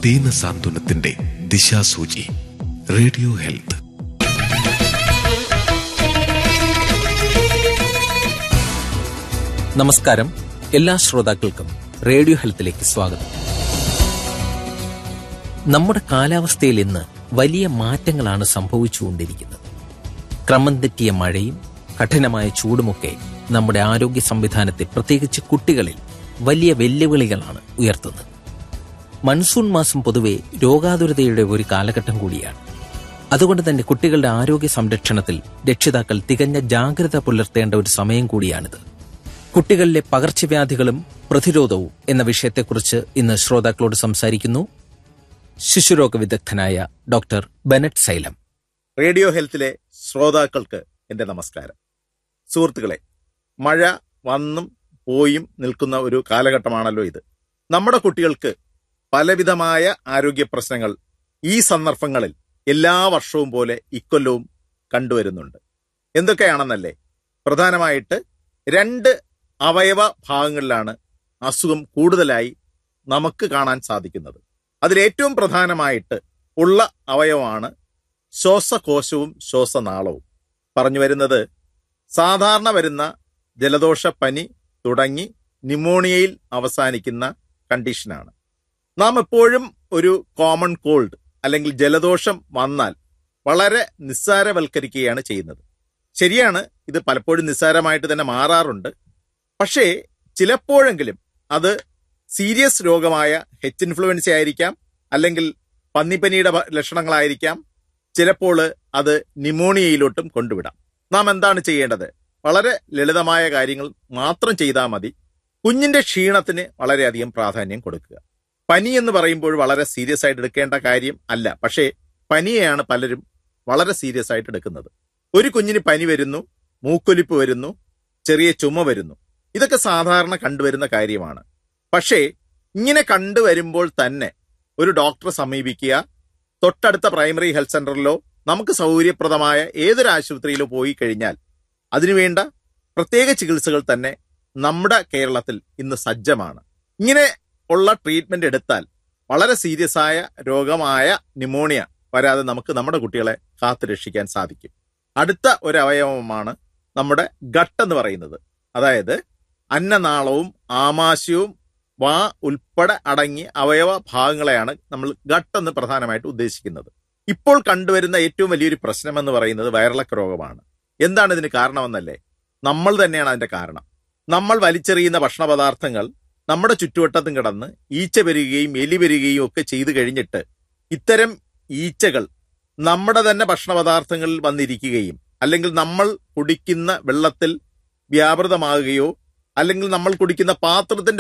ദീന സാന്ത്വനത്തിന്റെ ദിശാസൂചി radio health നമസ്കാരം എല്ലാ ശ്രോതാക്കൾക്കും റേഡിയോ ഹെൽത്തിലേക്ക് സ്വാഗതം നമ്മുടെ കാലാവസ്ഥയിൽ ഇന്ന് വലിയ മാറ്റങ്ങളാണ് സംഭവിച്ചുകൊണ്ടിരിക്കുന്നത് ക്രമം തെറ്റിയ മഴയും കഠിനമായ ചൂടുമൊക്കെ നമ്മുടെ ആരോഗ്യ സംവിധാനത്തെ പ്രത്യേകിച്ച് കുട്ടികളിൽ വലിയ വെല്ലുവിളികളാണ് ഉയർത്തുന്നത് മൺസൂൺ മാസം പൊതുവെ രോഗാതുരതയുടെ ഒരു കാലഘട്ടം കൂടിയാണ് അതുകൊണ്ട് തന്നെ കുട്ടികളുടെ ആരോഗ്യ സംരക്ഷണത്തിൽ രക്ഷിതാക്കൾ തികഞ്ഞ ജാഗ്രത പുലർത്തേണ്ട ഒരു സമയം കൂടിയാണിത് കുട്ടികളിലെ പകർച്ചവ്യാധികളും പ്രതിരോധവും എന്ന വിഷയത്തെക്കുറിച്ച് ഇന്ന് ശ്രോതാക്കളോട് സംസാരിക്കുന്നു ശിശുരോഗ വിദഗ്ധനായ ഡോക്ടർ ബെനറ്റ് സൈലം റേഡിയോ ഹെൽത്തിലെ ശ്രോതാക്കൾക്ക് എന്റെ നമസ്കാരം സുഹൃത്തുക്കളെ മഴ വന്നും പോയും നിൽക്കുന്ന ഒരു കാലഘട്ടമാണല്ലോ ഇത് നമ്മുടെ കുട്ടികൾക്ക് പലവിധമായ ആരോഗ്യ പ്രശ്നങ്ങൾ ഈ സന്ദർഭങ്ങളിൽ എല്ലാ വർഷവും പോലെ ഇക്കൊല്ലവും കണ്ടുവരുന്നുണ്ട് എന്തൊക്കെയാണെന്നല്ലേ പ്രധാനമായിട്ട് രണ്ട് അവയവ ഭാഗങ്ങളിലാണ് അസുഖം കൂടുതലായി നമുക്ക് കാണാൻ സാധിക്കുന്നത് അതിലേറ്റവും പ്രധാനമായിട്ട് ഉള്ള അവയവമാണ് ശ്വാസകോശവും ശ്വാസനാളവും പറഞ്ഞു വരുന്നത് സാധാരണ വരുന്ന ജലദോഷ പനി തുടങ്ങി ന്യൂമോണിയയിൽ അവസാനിക്കുന്ന കണ്ടീഷനാണ് നാം എപ്പോഴും ഒരു കോമൺ കോൾഡ് അല്ലെങ്കിൽ ജലദോഷം വന്നാൽ വളരെ നിസ്സാരവൽക്കരിക്കുകയാണ് ചെയ്യുന്നത് ശരിയാണ് ഇത് പലപ്പോഴും നിസ്സാരമായിട്ട് തന്നെ മാറാറുണ്ട് പക്ഷേ ചിലപ്പോഴെങ്കിലും അത് സീരിയസ് രോഗമായ ഹെച്ച് ഇൻഫ്ലുവൻസ ആയിരിക്കാം അല്ലെങ്കിൽ പന്നിപ്പനിയുടെ ഭ- ലക്ഷണങ്ങളായിരിക്കാം ചിലപ്പോൾ അത് ന്യൂമോണിയയിലോട്ടും കൊണ്ടുവിടാം നാം എന്താണ് ചെയ്യേണ്ടത് വളരെ ലളിതമായ കാര്യങ്ങൾ മാത്രം ചെയ്താൽ മതി കുഞ്ഞിന്റെ ക്ഷീണത്തിന് വളരെയധികം പ്രാധാന്യം കൊടുക്കുക പനി എന്ന് പറയുമ്പോൾ വളരെ സീരിയസ് ആയിട്ട് എടുക്കേണ്ട കാര്യം അല്ല പക്ഷേ പനിയെയാണ് പലരും വളരെ സീരിയസ് ആയിട്ട് എടുക്കുന്നത് ഒരു കുഞ്ഞിന് പനി വരുന്നു മൂക്കൊലിപ്പ് വരുന്നു ചെറിയ ചുമ വരുന്നു ഇതൊക്കെ സാധാരണ കണ്ടുവരുന്ന കാര്യമാണ് പക്ഷേ ഇങ്ങനെ കണ്ടുവരുമ്പോൾ തന്നെ ഒരു ഡോക്ടറെ സമീപിക്കുക തൊട്ടടുത്ത പ്രൈമറി ഹെൽത്ത് സെന്ററിലോ നമുക്ക് സൗകര്യപ്രദമായ ഏതൊരു ആശുപത്രിയിലോ പോയി കഴിഞ്ഞാൽ അതിനുവേണ്ട പ്രത്യേക ചികിത്സകൾ തന്നെ നമ്മുടെ കേരളത്തിൽ ഇന്ന് സജ്ജമാണ് ഇങ്ങനെ ഉള്ള ട്രീറ്റ്മെന്റ് എടുത്താൽ വളരെ സീരിയസ് ആയ രോഗമായ ന്യൂമോണിയ വരാതെ നമുക്ക് നമ്മുടെ കുട്ടികളെ കാത്തു രക്ഷിക്കാൻ സാധിക്കും അടുത്ത ഒരു അവയവമാണ് നമ്മുടെ ഗട്ട് എന്ന് പറയുന്നത് അതായത് അന്നനാളവും ആമാശയവും വാ ഉൾപ്പെടെ അടങ്ങിയ അവയവ ഭാഗങ്ങളെയാണ് നമ്മൾ ഗട്ട് എന്ന് പ്രധാനമായിട്ട് ഉദ്ദേശിക്കുന്നത് ഇപ്പോൾ കണ്ടുവരുന്ന ഏറ്റവും വലിയൊരു പ്രശ്നം എന്ന് പറയുന്നത് വയറിളക്ക രോഗമാണ് എന്താണ് ഇതിന് കാരണമെന്നല്ലേ നമ്മൾ തന്നെയാണ് അതിന്റെ കാരണം നമ്മൾ വലിച്ചെറിയുന്ന ഭക്ഷണ പദാർത്ഥങ്ങൾ നമ്മുടെ ചുറ്റുവട്ടത്തും കിടന്ന് ഈച്ച വരികയും എലി വരികയും ഒക്കെ ചെയ്തു കഴിഞ്ഞിട്ട് ഇത്തരം ഈച്ചകൾ നമ്മുടെ തന്നെ ഭക്ഷണ പദാർത്ഥങ്ങളിൽ വന്നിരിക്കുകയും അല്ലെങ്കിൽ നമ്മൾ കുടിക്കുന്ന വെള്ളത്തിൽ വ്യാപൃതമാകുകയോ അല്ലെങ്കിൽ നമ്മൾ കുടിക്കുന്ന പാത്രത്തിന്റെ